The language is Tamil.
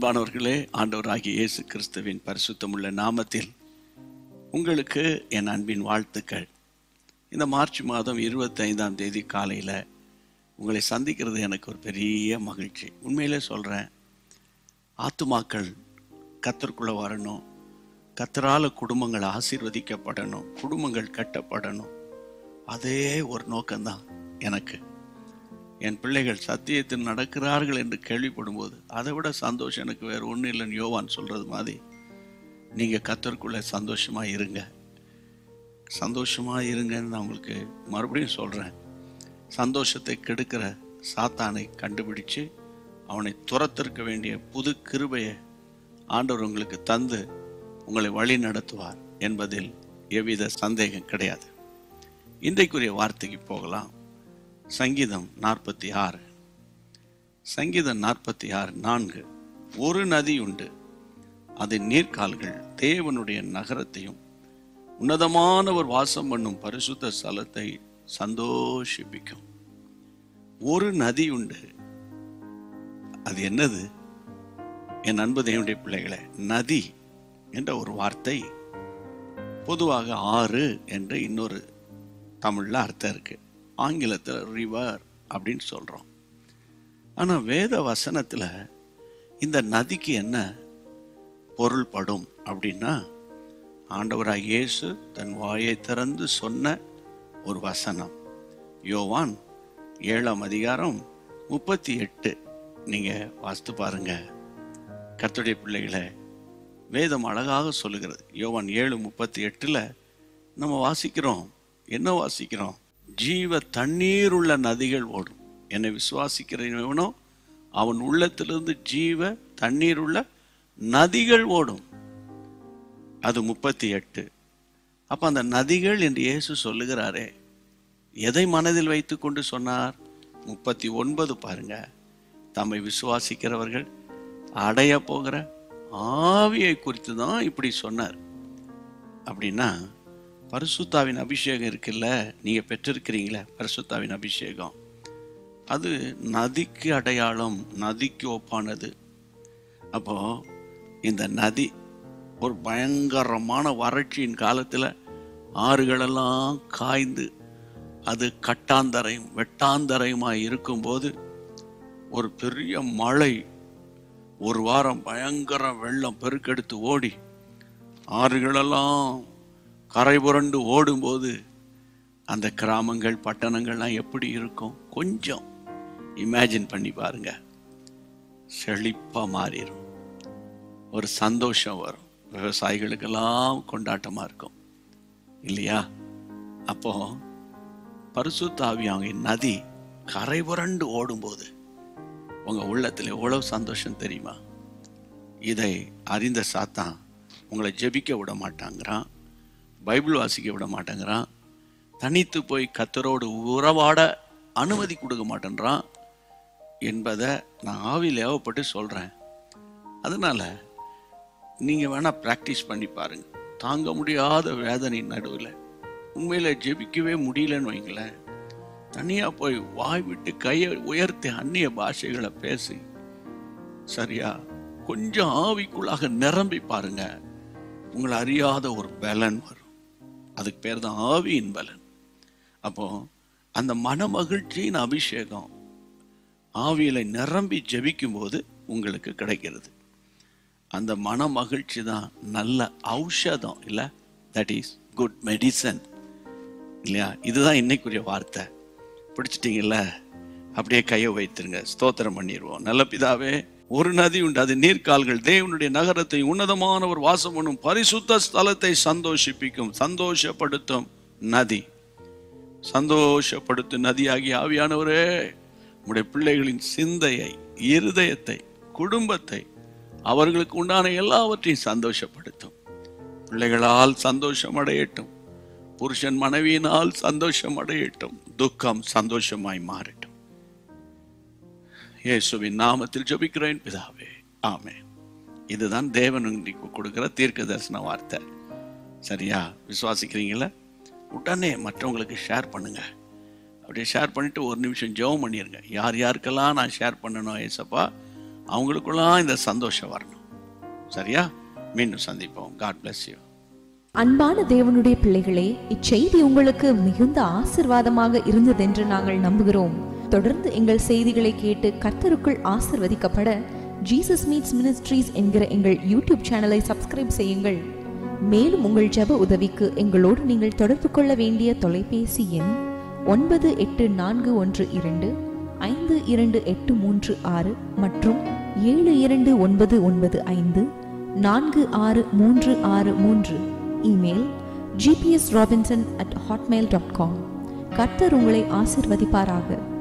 அன்பானவர்களே ஆண்டவராகிய இயேசு கிறிஸ்துவின் பரிசுத்தமுள்ள நாமத்தில் உங்களுக்கு என் அன்பின் வாழ்த்துக்கள் இந்த மார்ச் மாதம் இருபத்தைந்தாம் தேதி காலையில் உங்களை சந்திக்கிறது எனக்கு ஒரு பெரிய மகிழ்ச்சி உண்மையிலே சொல்கிறேன் ஆத்துமாக்கள் கத்தருக்குள்ளே வரணும் கத்தரால குடும்பங்கள் ஆசீர்வதிக்கப்படணும் குடும்பங்கள் கட்டப்படணும் அதே ஒரு நோக்கம்தான் எனக்கு என் பிள்ளைகள் சத்தியத்தில் நடக்கிறார்கள் என்று கேள்விப்படும்போது அதை விட சந்தோஷம் எனக்கு வேறு ஒன்றும் இல்லைன்னு யோவான் சொல்கிறது மாதிரி நீங்கள் கத்தருக்குள்ளே சந்தோஷமாக இருங்க சந்தோஷமாக இருங்கன்னு நான் உங்களுக்கு மறுபடியும் சொல்கிறேன் சந்தோஷத்தை கெடுக்கிற சாத்தானை கண்டுபிடிச்சு அவனை துரத்திருக்க வேண்டிய புது கிருபையை ஆண்டவர் உங்களுக்கு தந்து உங்களை வழி நடத்துவார் என்பதில் எவ்வித சந்தேகம் கிடையாது இன்றைக்குரிய வார்த்தைக்கு போகலாம் சங்கீதம் நாற்பத்தி ஆறு சங்கீதம் நாற்பத்தி ஆறு நான்கு ஒரு நதி உண்டு அதன் நீர்க்கால்கள் தேவனுடைய நகரத்தையும் உன்னதமானவர் வாசம் பண்ணும் பரிசுத்த ஸ்தலத்தை சந்தோஷிப்பிக்கும் ஒரு நதி உண்டு அது என்னது என் அன்பு தேவனுடைய பிள்ளைகளே நதி என்ற ஒரு வார்த்தை பொதுவாக ஆறு என்ற இன்னொரு தமிழில் அர்த்தம் இருக்கு ஆங்கிலத்தில் ரிவர் அப்படின்னு சொல்கிறோம் ஆனால் வேத வசனத்தில் இந்த நதிக்கு என்ன பொருள்படும் அப்படின்னா ஆண்டவராக இயேசு தன் வாயை திறந்து சொன்ன ஒரு வசனம் யோவான் ஏழாம் அதிகாரம் முப்பத்தி எட்டு நீங்கள் வாசித்து பாருங்க கர்த்தருடைய பிள்ளைகளை வேதம் அழகாக சொல்லுகிறது யோவான் ஏழு முப்பத்தி எட்டில் நம்ம வாசிக்கிறோம் என்ன வாசிக்கிறோம் ஜீவ தண்ணீர் உள்ள நதிகள் ஓடும் என்னை விசுவாசிக்கிறவனோ அவன் உள்ளத்திலிருந்து ஜீவ தண்ணீர் உள்ள நதிகள் ஓடும் அது முப்பத்தி எட்டு அப்ப அந்த நதிகள் என்று இயேசு சொல்லுகிறாரே எதை மனதில் வைத்து கொண்டு சொன்னார் முப்பத்தி ஒன்பது பாருங்க தம்மை விசுவாசிக்கிறவர்கள் அடைய போகிற ஆவியை குறித்து தான் இப்படி சொன்னார் அப்படின்னா பரிசுத்தாவின் அபிஷேகம் இருக்குல்ல நீங்க பெற்றிருக்கிறீங்களே பரிசுத்தாவின் அபிஷேகம் அது நதிக்கு அடையாளம் நதிக்கு ஒப்பானது அப்போ இந்த நதி ஒரு பயங்கரமான வறட்சியின் காலத்தில் ஆறுகளெல்லாம் காய்ந்து அது கட்டாந்தரையும் வெட்டாந்தரையுமாய் இருக்கும்போது ஒரு பெரிய மழை ஒரு வாரம் பயங்கர வெள்ளம் பெருக்கெடுத்து ஓடி ஆறுகளெல்லாம் கரை புரண்டு ஓடும்போது அந்த கிராமங்கள் பட்டணங்கள்லாம் எப்படி இருக்கும் கொஞ்சம் இமேஜின் பண்ணி பாருங்க செழிப்பாக மாறிடும் ஒரு சந்தோஷம் வரும் விவசாயிகளுக்கெல்லாம் கொண்டாட்டமாக இருக்கும் இல்லையா அப்போ பரிசுத்தாவியாங்க நதி கரை புரண்டு ஓடும்போது உங்க உள்ளத்தில் எவ்வளவு சந்தோஷம் தெரியுமா இதை அறிந்த சாத்தான் உங்களை ஜெபிக்க விட மாட்டாங்கிறான் பைபிள் வாசிக்க விட மாட்டேங்கிறான் தனித்து போய் கத்தரோடு உறவாட அனுமதி கொடுக்க மாட்டேன்றான் என்பதை நான் ஆவியில் ஏவப்பட்டு சொல்கிறேன் அதனால நீங்கள் வேணால் ப்ராக்டிஸ் பண்ணி பாருங்க தாங்க முடியாத வேதனை நடுவில் உண்மையில் ஜெபிக்கவே முடியலன்னு வைங்களேன் தனியாக போய் வாய் விட்டு கையை உயர்த்தி அந்நிய பாஷைகளை பேசி சரியா கொஞ்சம் ஆவிக்குள்ளாக நிரம்பி பாருங்க உங்களை அறியாத ஒரு பலன் வரும் அதுக்கு பேர் தான் ஆவியின் பலன் அப்போ அந்த மன மகிழ்ச்சியின் அபிஷேகம் ஆவியில நிரம்பி ஜெபிக்கும் போது உங்களுக்கு கிடைக்கிறது அந்த மன மகிழ்ச்சி தான் நல்ல ஔஷதம் இல்லை தட் இஸ் குட் மெடிசன் இல்லையா இதுதான் இன்னைக்குரிய வார்த்தை பிடிச்சிட்டீங்கல்ல அப்படியே கையை வைத்துருங்க ஸ்தோத்திரம் பண்ணிடுவோம் நல்ல பிதாவே ஒரு நதி உண்டு அது நீர்க்கால்கள் தேவனுடைய நகரத்தை உன்னதமானவர் வாசம் பண்ணும் பரிசுத்த ஸ்தலத்தை சந்தோஷிப்பிக்கும் சந்தோஷப்படுத்தும் நதி சந்தோஷப்படுத்தும் நதியாகி ஆவியானவரே உடைய பிள்ளைகளின் சிந்தையை இருதயத்தை குடும்பத்தை அவர்களுக்கு உண்டான எல்லாவற்றையும் சந்தோஷப்படுத்தும் பிள்ளைகளால் சந்தோஷம் அடையட்டும் புருஷன் மனைவியினால் சந்தோஷம் அடையட்டும் துக்கம் சந்தோஷமாய் மாறட்டும் இயேசுவின் நாமத்தில் ஜெபிக்கிறேன் பிதாவே ஆமே இதுதான் தேவன் உங்களுக்கு கொடுக்கிற தீர்க்க தரிசன வார்த்தை சரியா விசுவாசிக்கிறீங்களா உடனே மற்றவங்களுக்கு ஷேர் பண்ணுங்க அப்படியே ஷேர் பண்ணிட்டு ஒரு நிமிஷம் ஜெபம் பண்ணிருங்க யார் யாருக்கெல்லாம் நான் ஷேர் பண்ணணும் ஏசப்பா அவங்களுக்குள்ளாம் இந்த சந்தோஷம் வரணும் சரியா மீண்டும் சந்திப்போம் காட் bless யூ அன்பான தேவனுடைய பிள்ளைகளே இச்செய்தி உங்களுக்கு மிகுந்த ஆசிர்வாதமாக இருந்ததென்று நாங்கள் நம்புகிறோம் தொடர்ந்து எங்கள் செய்திகளை கேட்டு கர்த்தருக்குள் ஆசிர்வதிக்கப்பட ஜீசஸ் மீட்ஸ் மினிஸ்ட்ரீஸ் என்கிற எங்கள் யூடியூப் சேனலை சப்ஸ்கிரைப் செய்யுங்கள் மேலும் உங்கள் ஜெப உதவிக்கு எங்களோடு நீங்கள் தொடர்பு கொள்ள வேண்டிய தொலைபேசி எண் ஒன்பது எட்டு நான்கு ஒன்று இரண்டு ஐந்து இரண்டு எட்டு மூன்று ஆறு மற்றும் ஏழு இரண்டு ஒன்பது ஒன்பது ஐந்து நான்கு ஆறு மூன்று ஆறு மூன்று email GPS Robinson at Hotmail dot com கர்த்தர் உங்களை ஆசிர்வதிப்பாராக